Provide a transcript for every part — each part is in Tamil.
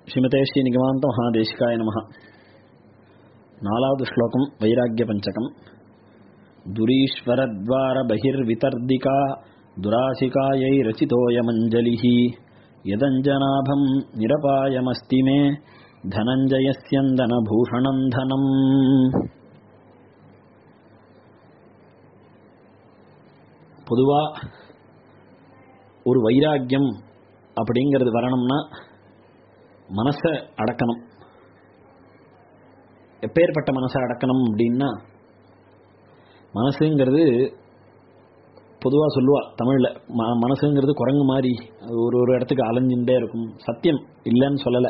శ్రీమతే శ్రీ నిగమాంత మహాదేశికాయ నమ నాలావదు శ్లోకం వైరాగ్య పంచకం దురీశ్వరద్వార బహిర్వితర్దికా దురాసికాయై రచితోయమంజలి యదంజనాభం నిరపాయమస్తి మే ధనంజయస్యందనభూషణం ధనం பொதுவா ஒரு வைராக்கியம் அப்படிங்கிறது வரணும்னா மனசை அடக்கணும் எப்பேற்பட்ட மனசை அடக்கணும் அப்படின்னா மனசுங்கிறது பொதுவாக சொல்லுவா தமிழில் ம மனசுங்கிறது குரங்கு மாதிரி அது ஒரு ஒரு இடத்துக்கு அலைஞ்சுட்டே இருக்கும் சத்தியம் இல்லைன்னு சொல்லலை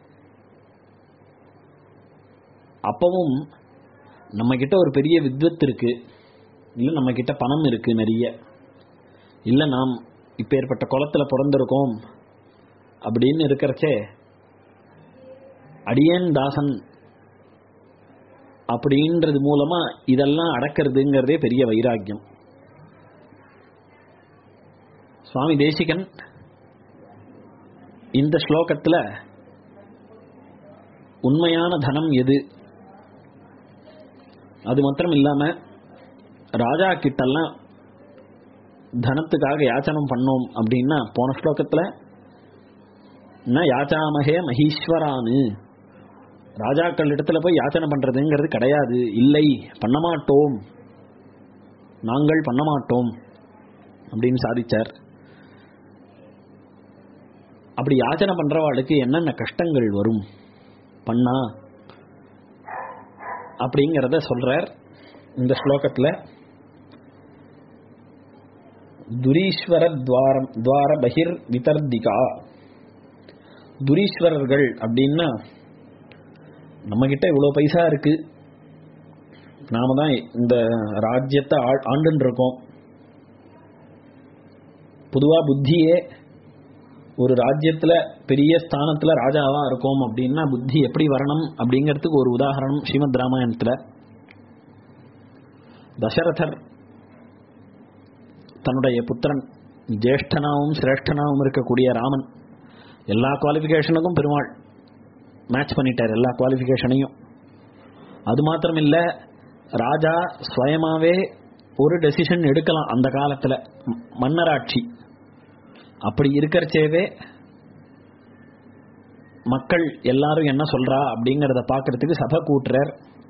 அப்பவும் நம்ம கிட்ட ஒரு பெரிய வித்வத் இருக்கு இல்லை நம்ம கிட்ட பணம் இருக்கு நிறைய இல்லை நாம் இப்பேற்பட்ட குளத்துல பிறந்திருக்கோம் அப்படின்னு இருக்கிறச்சே அடியேன் தாசன் அப்படின்றது மூலமா இதெல்லாம் அடக்கிறதுங்கிறதே பெரிய வைராக்கியம் சுவாமி தேசிகன் இந்த ஸ்லோகத்துல உண்மையான தனம் எது அது மாத்திரம் இல்லாம ராஜா கிட்டெல்லாம் தனத்துக்காக யாச்சனம் பண்ணோம் அப்படின்னா போன ஸ்லோகத்துல ந யாச்சாமகே மகீஸ்வரானு ராஜாக்கள் இடத்துல போய் யாச்சனை பண்றதுங்கிறது கிடையாது இல்லை பண்ண மாட்டோம் நாங்கள் பண்ண மாட்டோம் அப்படின்னு சாதிச்சார் அப்படி யாச்சனை பண்றவாளுக்கு என்னென்ன கஷ்டங்கள் வரும் பண்ணா அப்படிங்கிறத சொல்றார் இந்த ஸ்லோகத்துல துரீஸ்வர துவாரம் துவார பகிர் விதர்திகா துரீஸ்வரர்கள் அப்படின்னா நம்ம கிட்ட இவ்வளவு பைசா இருக்கு நாம தான் இந்த ராஜ்யத்தை ஆண்டுன்னு இருக்கோம் பொதுவா புத்தியே ஒரு ராஜ்யத்துல பெரிய ஸ்தானத்துல ராஜாவா இருக்கோம் அப்படின்னா புத்தி எப்படி வரணும் அப்படிங்கிறதுக்கு ஒரு உதாரணம் ஸ்ரீமத் ராமாயணத்துல தசரதர் தன்னுடைய புத்திரன் ஜேஷ்டனாவும் சிரேஷ்டனாவும் இருக்கக்கூடிய ராமன் எல்லா குவாலிஃபிகேஷனுக்கும் பெருமாள் மேட்ச் பண்ணிட்டார் எல்லா குவாலிஃபிகேஷனையும் அது மாத்திரம் இல்ல ராஜா ஸ்வயமாவே ஒரு டெசிஷன் எடுக்கலாம் அந்த காலத்துல மன்னராட்சி அப்படி இருக்கிறச்சேவே மக்கள் எல்லாரும் என்ன சொல்றா அப்படிங்கறத பாக்குறதுக்கு சபை கூட்டுறார்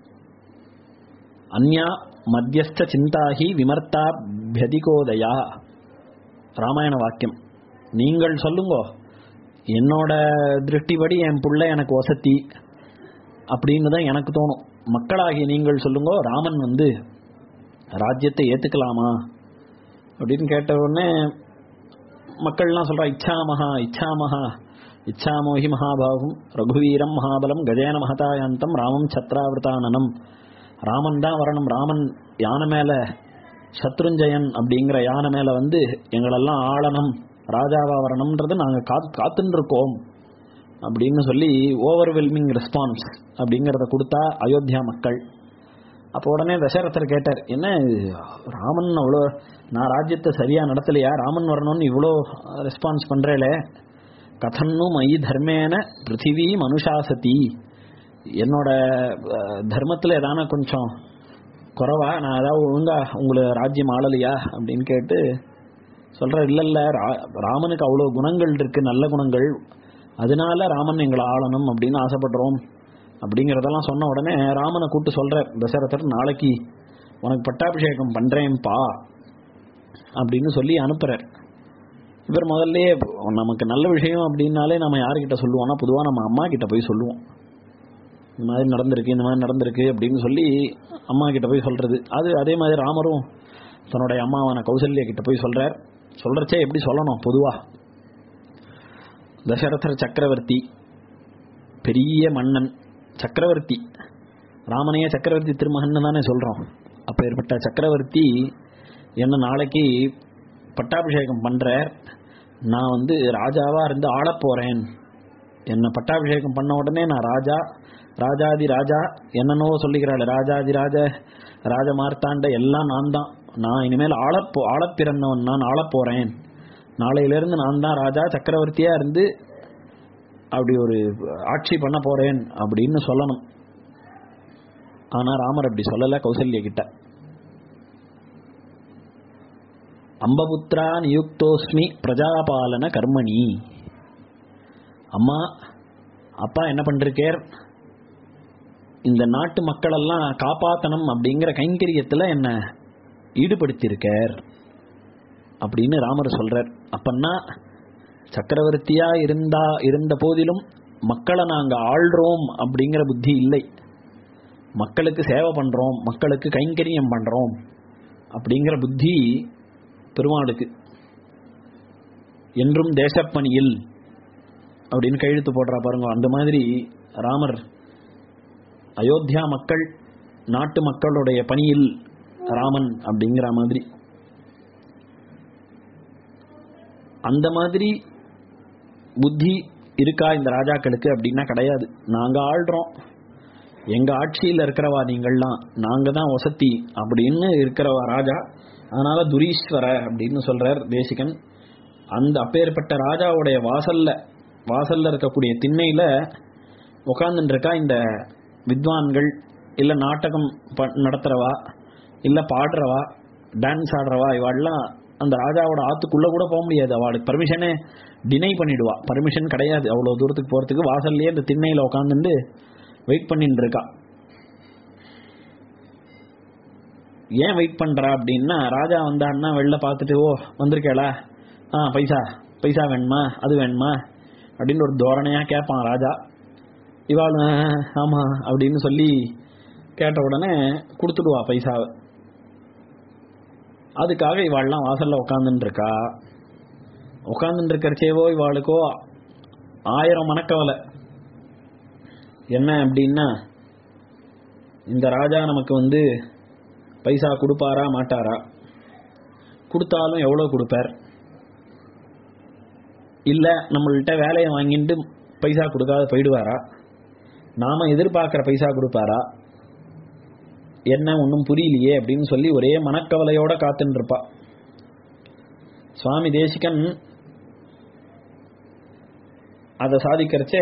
அந்யா மத்தியஸ்த சிந்தாகி விமர்த்தா பியதிகோதயா ராமாயண வாக்கியம் நீங்கள் சொல்லுங்கோ என்னோட திருஷ்டிபடி என் புள்ள எனக்கு வசதி அப்படின்னு தான் எனக்கு தோணும் மக்களாகி நீங்கள் சொல்லுங்க ராமன் வந்து ராஜ்யத்தை ஏத்துக்கலாமா அப்படின்னு கேட்ட உடனே மக்கள்லாம் சொல்றா இச்சாமஹா இச்சாமஹா இச்சாமோஹி மகாபாகும் ரகுவீரம் மகாபலம் கஜேன மகதாயந்தம் ராமம் சத்ராவிரதானனம் ராமன் தான் வரணும் ராமன் யானை மேல சத்ருஞ்சயன் அப்படிங்கிற யானை மேல வந்து எங்களெல்லாம் ஆளணும் ராஜாவா வரணும்ன்றது நாங்க காத்து காத்துன்னு இருக்கோம் அப்படின்னு சொல்லி ஓவர்வெல்மிங் ரெஸ்பான்ஸ் அப்படிங்கிறத கொடுத்தா அயோத்தியா மக்கள் அப்போ உடனே தசரதர் கேட்டார் என்ன ராமன் அவ்வளோ நான் ராஜ்யத்தை சரியா நடத்தலையா ராமன் வரணும்னு இவ்வளோ ரெஸ்பான்ஸ் பண்றேல கதன்னு மயி தர்மேன பிருத்திவி மனுஷாசதி என்னோட தர்மத்தில் ஏதான கொஞ்சம் குறவா நான் ஏதாவது ஒழுங்கா உங்களை ராஜ்யம் ஆளலையா அப்படின்னு கேட்டு சொல்ற இல்ல இல்ல ராமனுக்கு அவ்வளோ குணங்கள் இருக்கு நல்ல குணங்கள் அதனால ராமன் எங்களை ஆளணும் அப்படின்னு ஆசைப்படுறோம் அப்படிங்கிறதெல்லாம் சொன்ன உடனே ராமனை கூட்டு சொல்ற தசரதர் நாளைக்கு உனக்கு பட்டாபிஷேகம் பண்றேன்ப்பா அப்படின்னு சொல்லி அனுப்புறார் இவர் முதல்ல நமக்கு நல்ல விஷயம் அப்படின்னாலே நம்ம யாருக்கிட்ட சொல்லுவோம்னா பொதுவாக நம்ம அம்மா கிட்ட போய் சொல்லுவோம் இந்த மாதிரி நடந்திருக்கு இந்த மாதிரி நடந்திருக்கு அப்படின்னு சொல்லி அம்மா கிட்ட போய் சொல்றது அது அதே மாதிரி ராமரும் தன்னுடைய அம்மாவான கௌசல்யா கிட்ட போய் சொல்றார் சொல்றச்சே எப்படி சொல்லணும் பொதுவா தசரதர் சக்கரவர்த்தி பெரிய மன்னன் சக்கரவர்த்தி ராமனையே சக்கரவர்த்தி திருமகன் தானே சொல்றோம் அப்ப ஏற்பட்ட சக்கரவர்த்தி என்ன நாளைக்கு பட்டாபிஷேகம் பண்ற நான் வந்து ராஜாவா இருந்து ஆள போறேன் என்ன பட்டாபிஷேகம் பண்ண உடனே நான் ராஜா ராஜாதி ராஜா என்னென்னவோ சொல்லிக்கிறாள் ராஜாதி ராஜ ராஜ மார்த்தாண்ட எல்லாம் நான் தான் நான் இனிமேல் ஆளப்போ ஆளப்பிறந்தவன் நான் ஆளப் போறேன் நாளையிலிருந்து நான் தான் ராஜா சக்கரவர்த்தியா இருந்து அப்படி ஒரு ஆட்சி பண்ண போறேன் அப்படின்னு சொல்லணும் ஆனா ராமர் அப்படி சொல்லல கௌசல்யா கிட்ட அம்பபுத்ரா நியுக்தோஸ்மி பிரஜாபாலன கர்மணி அம்மா அப்பா என்ன பண்றிருக்கேர் இந்த நாட்டு மக்களெல்லாம் காப்பாத்தணும் அப்படிங்கிற கைங்கரியத்துல என்ன ஈடுபடுத்தியிருக்கார் அப்படின்னு ராமர் சொல்றார் அப்பன்னா சக்கரவர்த்தியா இருந்தா இருந்த போதிலும் மக்களை நாங்க ஆள்றோம் அப்படிங்கிற புத்தி இல்லை மக்களுக்கு சேவை பண்றோம் மக்களுக்கு கைங்கரியம் பண்றோம் அப்படிங்கிற புத்தி பெருமாளுக்கு என்றும் தேசப்பணியில் அப்படின்னு கையெழுத்து போடுறா பாருங்க அந்த மாதிரி ராமர் அயோத்தியா மக்கள் நாட்டு மக்களுடைய பணியில் ராமன் அப்படிங்கிற மாதிரி அந்த மாதிரி புத்தி இருக்கா இந்த ராஜாக்களுக்கு அப்படின்னா கிடையாது நாங்க ஆள்றோம் எங்க ஆட்சியில் இருக்கிறவா நீங்கள்லாம் நாங்க தான் வசதி அப்படின்னு இருக்கிறவா ராஜா அதனால துரீஸ்வர அப்படின்னு சொல்றார் தேசிகன் அந்த அப்பேற்பட்ட ராஜாவுடைய வாசல்ல வாசல்ல இருக்கக்கூடிய திண்ணையில உட்கார்ந்துட்டு இருக்கா இந்த வித்வான்கள் இல்ல நாடகம் ப- நடத்துறவா இல்ல பாடுறவா டான்ஸ் ஆடுறவா இவாள்லாம் அந்த ராஜாவோட ஆத்துக்குள்ள கூட போக முடியாது அவளுக்கு பர்மிஷனே டினை பண்ணிடுவா பர்மிஷன் கிடையாது அவ்வளவு தூரத்துக்கு போறதுக்கு வாசல்லையே இந்த திண்ணையில உட்காந்துட்டு வெயிட் பண்ணிட்டு இருக்கா ஏன் வெயிட் பண்றா அப்படின்னா ராஜா வந்தான்னா வெளில பார்த்துட்டு ஓ வந்திருக்கேளா ஆ பைசா பைசா வேணுமா அது வேணுமா அப்படின்னு ஒரு தோரணையா கேட்பான் ராஜா இவாள் "ஆ, ஆமா அப்படின்னு சொல்லி கேட்ட உடனே கொடுத்துடுவா பைசாவை அதுக்காக இவாள்லாம் வாசல்ல உட்காந்துட்டு இருக்கா உட்காந்துட்டு இருக்கிறச்சேவோ இவாளுக்கோ ஆயிரம் மனக்கவலை என்ன அப்படின்னா இந்த ராஜா நமக்கு வந்து பைசா கொடுப்பாரா மாட்டாரா கொடுத்தாலும் எவ்வளோ கொடுப்பார் இல்ல நம்மள்கிட்ட வேலையை வாங்கிட்டு பைசா கொடுக்காத போயிடுவாரா நாம எதிர்பார்க்கிற பைசா கொடுப்பாரா என்ன ஒன்றும் புரியலையே அப்படின்னு சொல்லி ஒரே மனக்கவலையோட காத்துன்னு இருப்பா சுவாமி தேசிகன் அதை சாதிக்கிறச்சே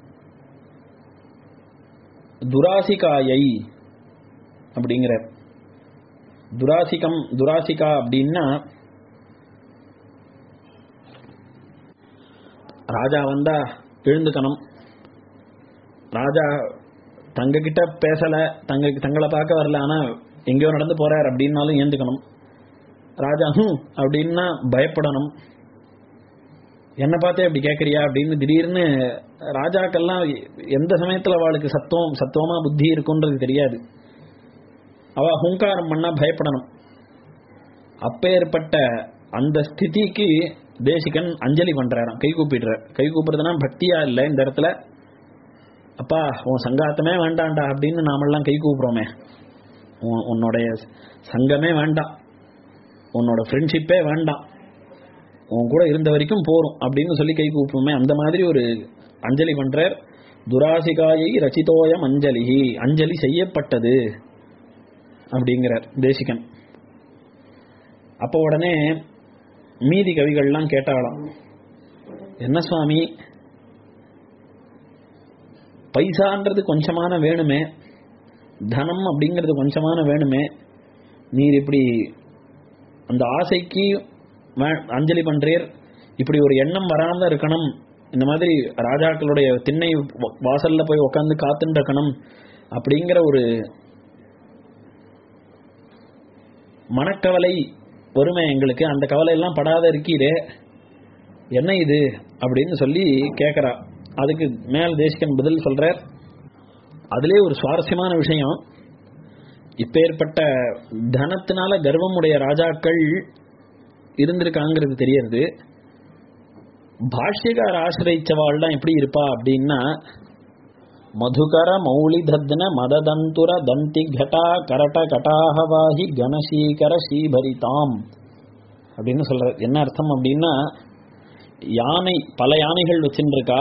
துராசிகாயை அப்படிங்கிற துராசிகம் துராசிகா அப்படின்னா ராஜா வந்தா எழுந்துக்கணும் ராஜா தங்க கிட்ட பேசல தங்க தங்களை பார்க்க வரல ஆனா எங்கேயோ நடந்து போறார் அப்படின்னாலும் ஏந்துக்கணும் ராஜா ஹம் அப்படின்னா பயப்படணும் என்ன பார்த்தே அப்படி கேட்கறியா அப்படின்னு திடீர்னு ராஜாக்கெல்லாம் எந்த சமயத்துல அவளுக்கு சத்துவம் சத்துவமா புத்தி இருக்குன்றது தெரியாது அவ ஹுங்காரம் பண்ணா பயப்படணும் அப்பேற்பட்ட அந்த ஸ்திதிக்கு தேசிகன் அஞ்சலி பண்றாராம் கை கூப்பிடுற கை கூப்பிடுறதுனா பக்தியா இல்லை இந்த இடத்துல அப்பா உன் சங்காத்தமே வேண்டாம்டா அப்படின்னு நாமெல்லாம் கை கூப்பிடுறோமே உன்- உன்னுடைய சங்கமே வேண்டாம் உன்னோட ஃப்ரெண்ட்ஷிப்பே வேண்டாம் உன் கூட இருந்த வரைக்கும் போறோம் அப்படின்னு சொல்லி கை கூப்பிடுமே அந்த மாதிரி ஒரு அஞ்சலி பண்றார் துராசிகாயை ரச்சிதோயம் அஞ்சலி அஞ்சலி செய்யப்பட்டது அப்படிங்கிறார் தேசிகன் அப்போ உடனே மீதி கவிகள்லாம் கேட்டாளாம் என்ன சுவாமி பைசான்றது கொஞ்சமான வேணுமே தனம் அப்படிங்கிறது கொஞ்சமான வேணுமே நீர் இப்படி அந்த ஆசைக்கு வே- அஞ்சலி பண்றீர் இப்படி ஒரு எண்ணம் வராம இருக்கணும் இந்த மாதிரி ராஜாக்களுடைய திண்ணை வ- வாசல்ல போய் உட்காந்து காத்துட்டு இருக்கணும் அப்படிங்கிற ஒரு மனக்கவலை வறுமை எங்களுக்கு அந்த கவலை எல்லாம் படாத இருக்கீரே என்ன இது அப்படின்னு சொல்லி கேட்கறா அதுக்கு மேல் தேசிகன் பதில் சொல்றார் அதுலயே ஒரு சுவாரஸ்யமான விஷயம் இப்பேற்பட்ட தனத்தினால கர்வமுடைய ராஜாக்கள் இருந்திருக்காங்கிறது தெரியறது பாஷ்யகார ஆசிரியச்சவாள்லாம் எப்படி இருப்பா அப்படின்னா மதுகர மௌலி தத்ன மததந்துர தந்தி கடா கரட கட்டாகவாகி கணசீகர ஸ்ரீபரிதாம் அப்படின்னு சொல்ற என்ன அர்த்தம் அப்படின்னா யானை பல யானைகள் வச்சுருக்கா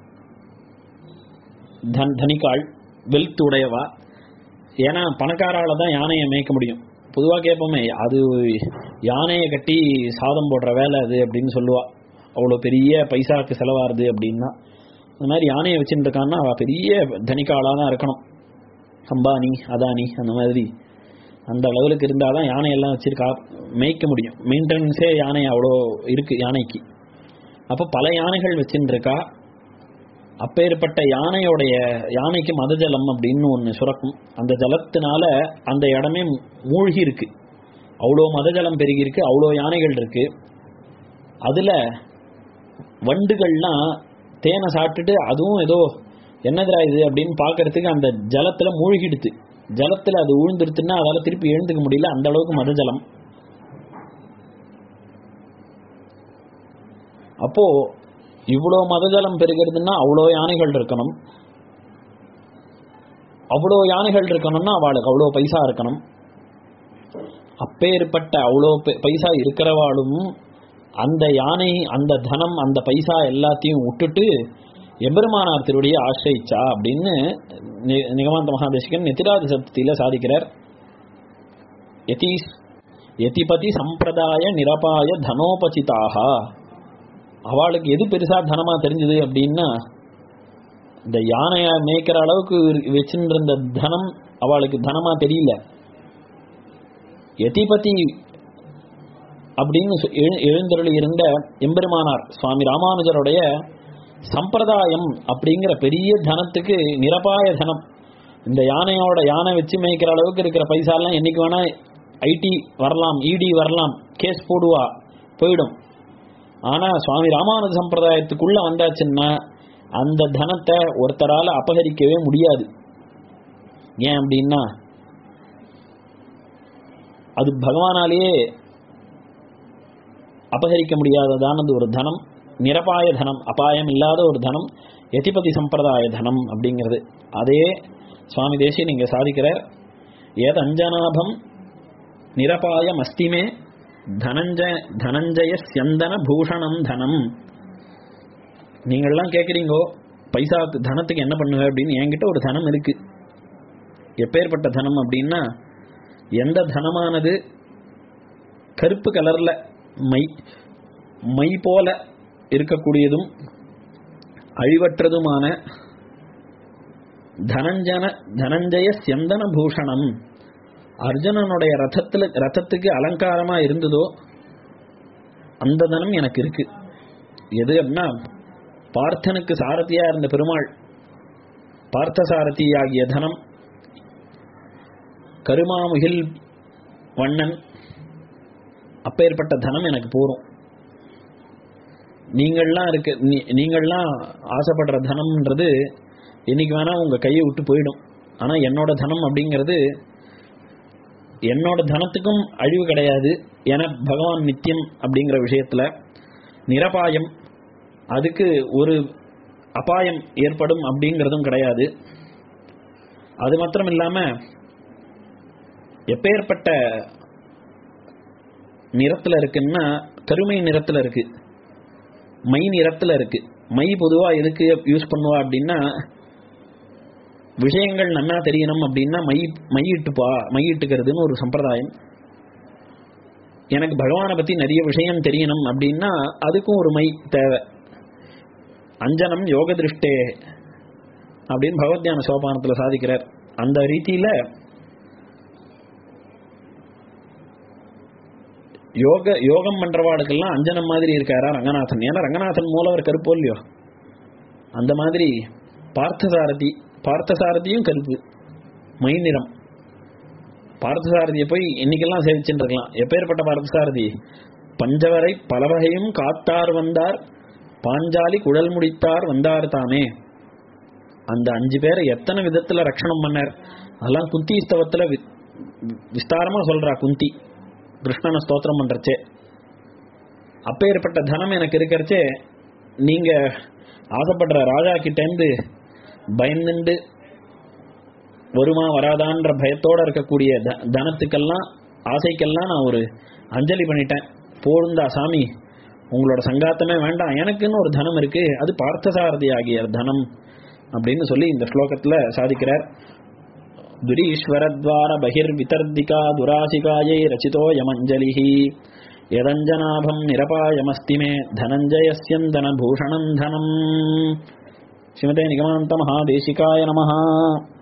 தன் தனிக்காள் வெல்த் உடையவா ஏன்னா பணக்காரால தான் யானையை மேய்க்க முடியும் பொதுவாக கேட்போமே அது யானையை கட்டி சாதம் போடுற வேலை அது அப்படின்னு சொல்லுவா அவ்வளோ பெரிய பைசாக்கு செலவாருது அப்படின்னா இந்த மாதிரி யானையை வச்சுட்டு இருக்கான்னா அவ பெரிய தனிக்காளாக தான் இருக்கணும் அம்பானி அதானி அந்த மாதிரி அந்த லெவலுக்கு இருந்தால் தான் யானையெல்லாம் வச்சிருக்கா மேய்க்க முடியும் மெயின்டெனன்ஸே யானை அவ்வளோ இருக்கு யானைக்கு அப்போ பல யானைகள் வச்சுட்டு இருக்கா அப்பேற்பட்ட யானையோடைய யானைக்கு மத ஜலம் அப்படின்னு ஒன்று சுரக்கும் அந்த ஜலத்தினால அந்த இடமே மூழ்கி இருக்கு அவ்வளோ மத ஜலம் பெருகி இருக்கு அவ்வளோ யானைகள் இருக்கு அதில் வண்டுகள்லாம் தேனை சாப்பிட்டுட்டு அதுவும் ஏதோ என்னதுடா இது அப்படின்னு பார்க்கறதுக்கு அந்த ஜலத்தில் மூழ்கிடுது ஜலத்தில் அது உழுந்துருத்துன்னா அதால் திருப்பி எழுந்துக்க முடியல அந்த அளவுக்கு மத ஜலம் அப்போ இவ்வளோ மதஜலம் பெருகிறதுன்னா அவ்வளோ யானைகள் இருக்கணும் அவ்வளோ யானைகள் இருக்கணும்னா அவளுக்கு அவ்வளோ பைசா இருக்கணும் அப்பேற்பட்ட அவ்வளோ பை- பைசா இருக்கிறவாளும் அந்த யானை அந்த தனம் அந்த பைசா எல்லாத்தையும் விட்டுட்டு எம்பெருமானார் திருவடியை ஆசிரியிச்சா அப்படின்னு நி- நிகமாந்த மகாதேசிகன் நெத்திராதி சப்தியில சாதிக்கிறார் யதீஸ் யதிபதி சம்பிரதாய நிரபாய தனோபசிதாக அவளுக்கு எது பெருசா தனமா தெரிஞ்சது அப்படின்னா இந்த யானைய மேய்க்கிற அளவுக்கு இரு- வச்சுட்டு இருந்த தனம் அவளுக்கு தனமா தெரியல யதிபதி அப்படின்னு சொ- எழு- எழுந்தருளி இருந்த எம்பெருமானார் சுவாமி ராமானுஜருடைய சம்பிரதாயம் அப்படிங்கிற பெரிய தனத்துக்கு நிரபாய தனம் இந்த யானையோட யானை வச்சு மேய்க்கிற அளவுக்கு இருக்கிற பைசாலாம் என்னைக்கு வேணா ஐடி வரலாம் இடி வரலாம் கேஸ் போடுவா போயிடும் ஆனா சுவாமி ராமானுஜ சம்பிரதாயத்துக்குள்ள வந்தாச்சுன்னா அந்த தனத்தை ஒருத்தரால அபகரிக்கவே முடியாது ஏன் அப்படின்னா அது பகவானாலேயே அபகரிக்க முடியாததானது ஒரு தனம் நிரபாய தனம் அபாயம் இல்லாத ஒரு தனம் எதிபதி சம்பிரதாய தனம் அப்படிங்கிறது அதே சுவாமி தேசிய நீங்க சாதிக்கிறார் ஏத் அஞ்சனாபம் நிரபாயம் அஸ்திமே தனஞ்சய தனஞ்சய சியந்தன பூஷணம் தனம் நீங்கள்லாம் கேட்குறீங்கோ பைசாக்கு தனத்துக்கு என்ன பண்ணுவ அப்படின்னு என்கிட்ட ஒரு தனம் இருக்கு எப்பேற்பட்ட தனம் அப்படின்னா எந்த தனமானது கருப்பு கலர்ல மை மை போல இருக்கக்கூடியதும் அழிவற்றதுமான தனஞ்சன தனஞ்சய சியந்தன பூஷணம் அர்ஜுனனுடைய ரதத்துல ரதத்துக்கு அலங்காரமா இருந்ததோ அந்த தனம் எனக்கு இருக்கு எது அப்படின்னா பார்த்தனுக்கு சாரதியா இருந்த பெருமாள் பார்த்தசாரதி ஆகிய தனம் கருமாமுகில் வண்ணன் அப்பேற்பட்ட தனம் எனக்கு போரும் நீங்கள்லாம் இருக்க நீ- நீங்கள்லாம் ஆசைப்படுற தனம்ன்றது என்னைக்கு வேணா உங்க கையை விட்டு போயிடும் ஆனா என்னோட தனம் அப்படிங்கிறது என்னோட தனத்துக்கும் அழிவு கிடையாது என பகவான் நித்தியம் அப்படிங்கிற விஷயத்துல நிரபாயம் அதுக்கு ஒரு அபாயம் ஏற்படும் அப்படிங்கிறதும் கிடையாது அது மாத்திரம் இல்லாம எப்பேற்பட்ட நிறத்துல இருக்குன்னா கருமை நிறத்துல இருக்கு மை நிறத்துல இருக்கு மை பொதுவா எதுக்கு யூஸ் பண்ணுவா அப்படின்னா விஷயங்கள் நன்னா தெரியணும் அப்படின்னா மை மையிட்டுப்பா மையிட்டுக்கிறதுன்னு ஒரு சம்பிரதாயம் எனக்கு பகவானை பத்தி நிறைய விஷயம் தெரியணும் அப்படின்னா அதுக்கும் ஒரு மை தேவை அஞ்சனம் யோக திருஷ்டே அப்படின்னு பகவத்யான சோபானத்துல சாதிக்கிறார் அந்த ரீதியில யோக யோகம் பண்றவாளுக்கெல்லாம் அஞ்சனம் மாதிரி இருக்காரா ரங்கநாதன் ஏன்னா ரங்கநாதன் மூலவர் கருப்போ இல்லையோ அந்த மாதிரி பார்த்தசாரதி பார்த்தசாரதியும் கருப்பு மை நிறம் பார்த்தசாரதியை போய் இன்னைக்கெல்லாம் சேவிச்சுட்டு இருக்கலாம் எப்பேற்பட்ட பார்த்தசாரதி பஞ்சவரை பலவகையும் காத்தார் வந்தார் பாஞ்சாலி குழல் முடித்தார் வந்தார் தாமே அந்த அஞ்சு பேரை எத்தனை விதத்துல ரட்சணம் பண்ணார் அதெல்லாம் குந்தி ஸ்தவத்துல வி- விஸ்தாரமா சொல்றா குந்தி கிருஷ்ணனை ஸ்தோத்திரம் பண்றச்சே அப்பேற்பட்ட தனம் எனக்கு இருக்கிறச்சே நீங்க ஆசைப்படுற ராஜா கிட்டேருந்து பயந்துண்டு வருமா வராதான்ற பயத்தோட இருக்கக்கூடிய த- தனத்துக்கெல்லாம் ஆசைக்கெல்லாம் நான் ஒரு அஞ்சலி பண்ணிட்டேன் போருந்தா சாமி உங்களோட சங்காத்தமே வேண்டாம் எனக்குன்னு ஒரு தனம் இருக்கு அது பார்த்தசாரதி ஆகிய தனம் அப்படின்னு சொல்லி இந்த ஸ்லோகத்துல சாதிக்கிறார் துரீஸ்வரத்வார பகிர் விதர்திகா துராசிகாயை ரச்சிதோயமஞ்சலிஹி யதஞ்சனாபம் நிரபாயமஸ்தி மே தனஞ்சயஸ்யந்தன பூஷணம் தனம் ஸ்ரீமதே நிகமாந்த மகாதேசிகாய நமஹா